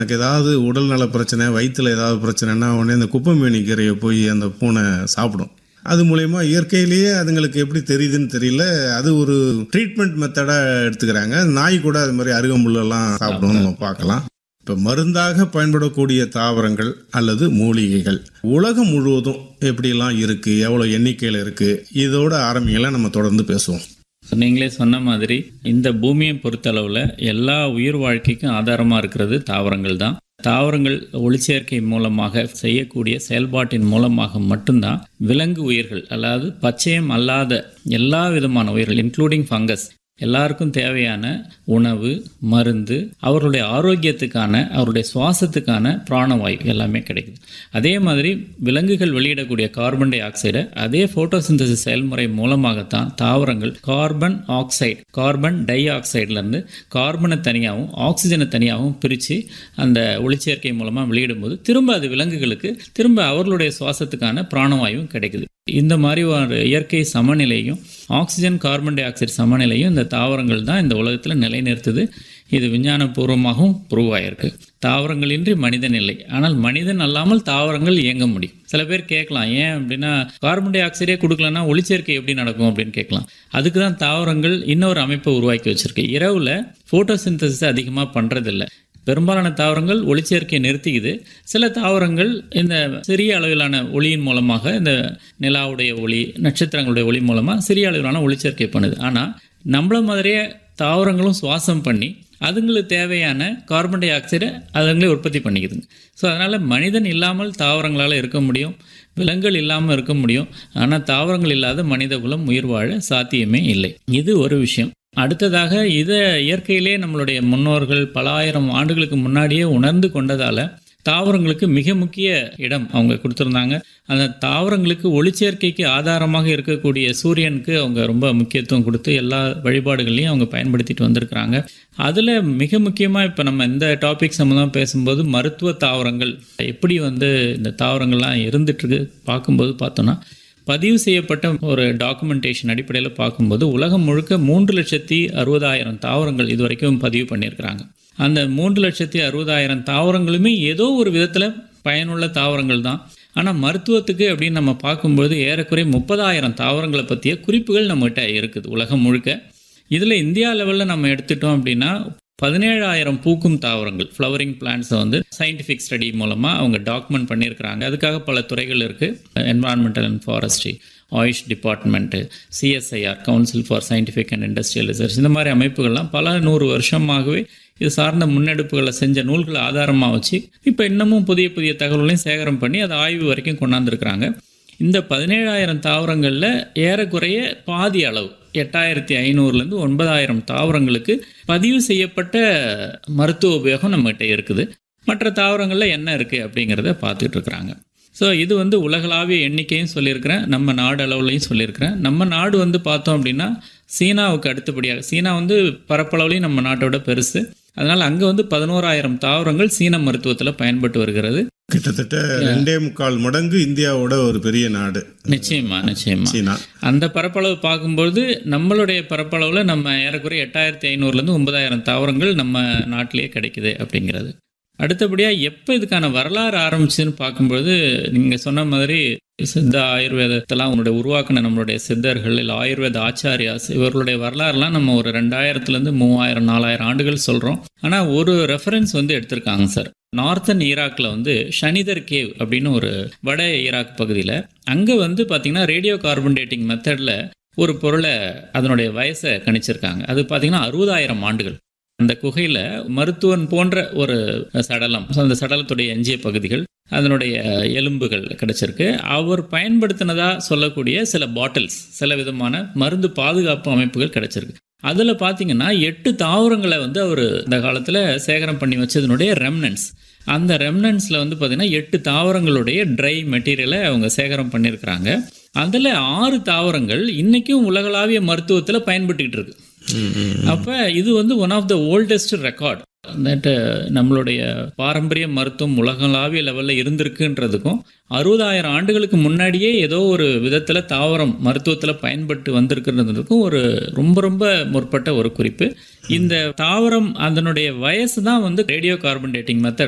எனக்கு ஏதாவது உடல்நல பிரச்சனை வயிற்றில் ஏதாவது பிரச்சனைனா உடனே இந்த குப்பைமேனி கீரையை போய் அந்த பூனை சாப்பிடும் அது மூலயமா இயற்கையிலேயே அதுங்களுக்கு எப்படி தெரியுதுன்னு தெரியல அது ஒரு ட்ரீட்மெண்ட் மெத்தடாக எடுத்துக்கிறாங்க நாய் கூட அது மாதிரி அருகம்புல்லெல்லாம் சாப்பிடும் நம்ம பார்க்கலாம் இப்போ மருந்தாக பயன்படக்கூடிய தாவரங்கள் அல்லது மூலிகைகள் உலகம் முழுவதும் எப்படிலாம் இருக்குது எவ்வளோ எண்ணிக்கையில் இருக்குது இதோட ஆரம்பிங்களை நம்ம தொடர்ந்து பேசுவோம் நீங்களே சொன்ன மாதிரி இந்த பூமியை பொறுத்தளவில் எல்லா உயிர் வாழ்க்கைக்கும் ஆதாரமாக இருக்கிறது தாவரங்கள் தான் தாவரங்கள் ஒளிச்சேர்க்கை மூலமாக செய்யக்கூடிய செயல்பாட்டின் மூலமாக மட்டும்தான் விலங்கு உயிர்கள் அதாவது பச்சையம் அல்லாத எல்லா விதமான உயிர்கள் இன்க்ளூடிங் ஃபங்கஸ் எல்லாருக்கும் தேவையான உணவு மருந்து அவர்களுடைய ஆரோக்கியத்துக்கான அவருடைய சுவாசத்துக்கான பிராணவாயு எல்லாமே கிடைக்குது அதே மாதிரி விலங்குகள் வெளியிடக்கூடிய கார்பன் டை ஆக்சைடை அதே ஃபோட்டோசிந்தசிஸ் செயல்முறை மூலமாகத்தான் தாவரங்கள் கார்பன் ஆக்சைடு கார்பன் டை ஆக்சைட்லேருந்து கார்பனை தனியாகவும் ஆக்சிஜனை தனியாகவும் பிரித்து அந்த ஒளிச்சேர்க்கை மூலமாக வெளியிடும்போது திரும்ப அது விலங்குகளுக்கு திரும்ப அவர்களுடைய சுவாசத்துக்கான பிராணவாயுவும் கிடைக்குது இந்த மாதிரி ஒரு இயற்கை சமநிலையும் ஆக்சிஜன் கார்பன் டை ஆக்சைடு சமநிலையும் இந்த தாவரங்கள் தான் இந்த உலகத்தில் நிலைநிறுத்துது இது விஞ்ஞானபூர்வமாகவும் ப்ரூவ் ஆயிருக்கு தாவரங்களின்றி மனிதன் இல்லை ஆனால் மனிதன் அல்லாமல் தாவரங்கள் இயங்க முடியும் சில பேர் கேட்கலாம் ஏன் அப்படின்னா கார்பன் டை ஆக்சைடே கொடுக்கலன்னா ஒளிச்சேர்க்கை எப்படி நடக்கும் அப்படின்னு கேட்கலாம் அதுக்கு தான் தாவரங்கள் இன்னொரு அமைப்பை உருவாக்கி வச்சிருக்கு இரவில் ஃபோட்டோசிந்தசிஸ் அதிகமாக பண்ணுறதில்ல பெரும்பாலான தாவரங்கள் ஒளிச்சேர்க்கையை நிறுத்திக்குது சில தாவரங்கள் இந்த சிறிய அளவிலான ஒளியின் மூலமாக இந்த நிலாவுடைய ஒளி நட்சத்திரங்களுடைய ஒளி மூலமாக சிறிய அளவிலான ஒளிச்சேர்க்கை பண்ணுது ஆனால் நம்மள மாதிரியே தாவரங்களும் சுவாசம் பண்ணி அதுங்களுக்கு தேவையான கார்பன் டை ஆக்சைடை அதுங்களே உற்பத்தி பண்ணிக்குதுங்க ஸோ அதனால் மனிதன் இல்லாமல் தாவரங்களால் இருக்க முடியும் விலங்குகள் இல்லாமல் இருக்க முடியும் ஆனால் தாவரங்கள் இல்லாத மனித குலம் உயிர் வாழ சாத்தியமே இல்லை இது ஒரு விஷயம் அடுத்ததாக இதை இயற்கையிலே நம்மளுடைய முன்னோர்கள் பல ஆயிரம் ஆண்டுகளுக்கு முன்னாடியே உணர்ந்து கொண்டதால் தாவரங்களுக்கு மிக முக்கிய இடம் அவங்க கொடுத்துருந்தாங்க அந்த தாவரங்களுக்கு ஒளிச்சேர்க்கைக்கு ஆதாரமாக இருக்கக்கூடிய சூரியனுக்கு அவங்க ரொம்ப முக்கியத்துவம் கொடுத்து எல்லா வழிபாடுகளையும் அவங்க பயன்படுத்திட்டு வந்திருக்கிறாங்க அதில் மிக முக்கியமாக இப்போ நம்ம இந்த டாபிக் சம்மந்தமாக பேசும்போது மருத்துவ தாவரங்கள் எப்படி வந்து இந்த தாவரங்கள்லாம் இருந்துட்டுருக்கு பார்க்கும்போது பார்த்தோன்னா பதிவு செய்யப்பட்ட ஒரு டாக்குமெண்டேஷன் அடிப்படையில் பார்க்கும்போது உலகம் முழுக்க மூன்று லட்சத்தி அறுபதாயிரம் தாவரங்கள் இது வரைக்கும் பதிவு பண்ணியிருக்கிறாங்க அந்த மூன்று லட்சத்தி அறுபதாயிரம் தாவரங்களுமே ஏதோ ஒரு விதத்தில் பயனுள்ள தாவரங்கள் தான் ஆனால் மருத்துவத்துக்கு அப்படின்னு நம்ம பார்க்கும்போது ஏறக்குறைய முப்பதாயிரம் தாவரங்களை பற்றிய குறிப்புகள் நம்மகிட்ட இருக்குது உலகம் முழுக்க இதில் இந்தியா லெவலில் நம்ம எடுத்துட்டோம் அப்படின்னா பதினேழாயிரம் பூக்கும் தாவரங்கள் ஃப்ளவரிங் பிளான்ஸை வந்து சயின்டிஃபிக் ஸ்டடி மூலமாக அவங்க டாக்குமெண்ட் பண்ணியிருக்கிறாங்க அதுக்காக பல துறைகள் இருக்குது environmental and forestry AYUSH department CSIR council for scientific and industrial research இந்த மாதிரி அமைப்புகள்லாம் பல நூறு வருஷமாகவே இது சார்ந்த முன்னெடுப்புகளை செஞ்ச நூல்களை ஆதாரமாக வச்சு இப்போ இன்னமும் புதிய புதிய தகவல்களையும் சேகரம் பண்ணி அதை ஆய்வு வரைக்கும் கொண்டாந்துருக்குறாங்க இந்த பதினேழாயிரம் தாவரங்களில் ஏறக்குறைய பாதி அளவு எட்டாயிரத்தி ஐநூறுலேருந்து ஒன்பதாயிரம் தாவரங்களுக்கு பதிவு செய்யப்பட்ட மருத்துவ உபயோகம் நம்மகிட்ட இருக்குது மற்ற தாவரங்களில் என்ன இருக்குது அப்படிங்கிறத பார்த்துட்டு இருக்கிறாங்க ஸோ இது வந்து உலகளாவிய எண்ணிக்கையும் சொல்லியிருக்கிறேன் நம்ம நாடு அளவுலையும் சொல்லியிருக்கிறேன் நம்ம நாடு வந்து பார்த்தோம் அப்படின்னா சீனாவுக்கு அடுத்தபடியாக சீனா வந்து பரப்பளவுலையும் நம்ம நாட்டோட பெருசு அதனால் அங்கே வந்து பதினோராயிரம் தாவரங்கள் சீன மருத்துவத்தில் பயன்பட்டு வருகிறது கிட்டத்தட்ட ரெண்டே முக்கால் மடங்கு இந்தியாவோட ஒரு பெரிய நாடு நிச்சயமா நிச்சயமா சீனா அந்த பரப்பளவு பார்க்கும்பொழுது நம்மளுடைய பரப்பளவில் நம்ம ஏறக்குறைய எட்டாயிரத்தி ஐநூறுலேருந்து ஒன்பதாயிரம் தாவரங்கள் நம்ம நாட்டிலேயே கிடைக்குது அப்படிங்கிறது அடுத்தபடியாக எப்போ இதுக்கான வரலாறு ஆரம்பிச்சுன்னு பார்க்கும்பொழுது நீங்கள் சொன்ன மாதிரி சித்த ஆயுர்வேதத்தெல்லாம் உன்னுடைய உருவாக்கின நம்மளுடைய சித்தர்கள் இல்லை ஆயுர்வேத ஆச்சாரியாஸ் இவர்களுடைய வரலாறுலாம் நம்ம ஒரு ரெண்டாயிரத்துலேருந்து மூவாயிரம் நாலாயிரம் ஆண்டுகள் சொல்கிறோம் ஆனால் ஒரு ரெஃபரன்ஸ் வந்து எடுத்திருக்காங்க சார் நார்த்தன் ஈராக்கில் வந்து ஷனிதர் கேவ் அப்படின்னு ஒரு வட ஈராக் பகுதியில் அங்கே வந்து பார்த்திங்கன்னா ரேடியோ கார்பன் டேட்டிங் மெத்தடில் ஒரு பொருளை அதனுடைய வயசை கணிச்சிருக்காங்க அது பார்த்திங்கன்னா அறுபதாயிரம் ஆண்டுகள் அந்த குகையில் மருத்துவன் போன்ற ஒரு சடலம் அந்த சடலத்துடைய எஞ்சிய பகுதிகள் அதனுடைய எலும்புகள் கிடைச்சிருக்கு அவர் பயன்படுத்தினதா சொல்லக்கூடிய சில பாட்டில்ஸ் சில விதமான மருந்து பாதுகாப்பு அமைப்புகள் கிடைச்சிருக்கு அதில் பார்த்தீங்கன்னா எட்டு தாவரங்களை வந்து அவர் இந்த காலத்தில் சேகரம் பண்ணி வச்சதுனுடைய ரெம்னன்ஸ் அந்த ரெம்னன்ஸில் வந்து பார்த்திங்கன்னா எட்டு தாவரங்களுடைய ட்ரை மெட்டீரியலை அவங்க சேகரம் பண்ணியிருக்கிறாங்க அதில் ஆறு தாவரங்கள் இன்றைக்கும் உலகளாவிய மருத்துவத்தில் பயன்பட்டுக்கிட்டு இருக்கு அப்போ இது வந்து one of the oldest record that நம்மளுடைய பாரம்பரிய மருத்துவம் உலகளாவிய லெவலில் இருந்திருக்குன்றதுக்கும் அறுபதாயிரம் ஆண்டுகளுக்கு முன்னாடியே ஏதோ ஒரு விதத்தில் தாவரம் மருத்துவத்தில் பயன்பட்டு வந்திருக்குன்றதுக்கும் ஒரு ரொம்ப ரொம்ப முற்பட்ட ஒரு குறிப்பு இந்த தாவரம் அதனுடைய வயசு தான் வந்து ரேடியோ கார்பன் டேட்டிங் மெத்தட்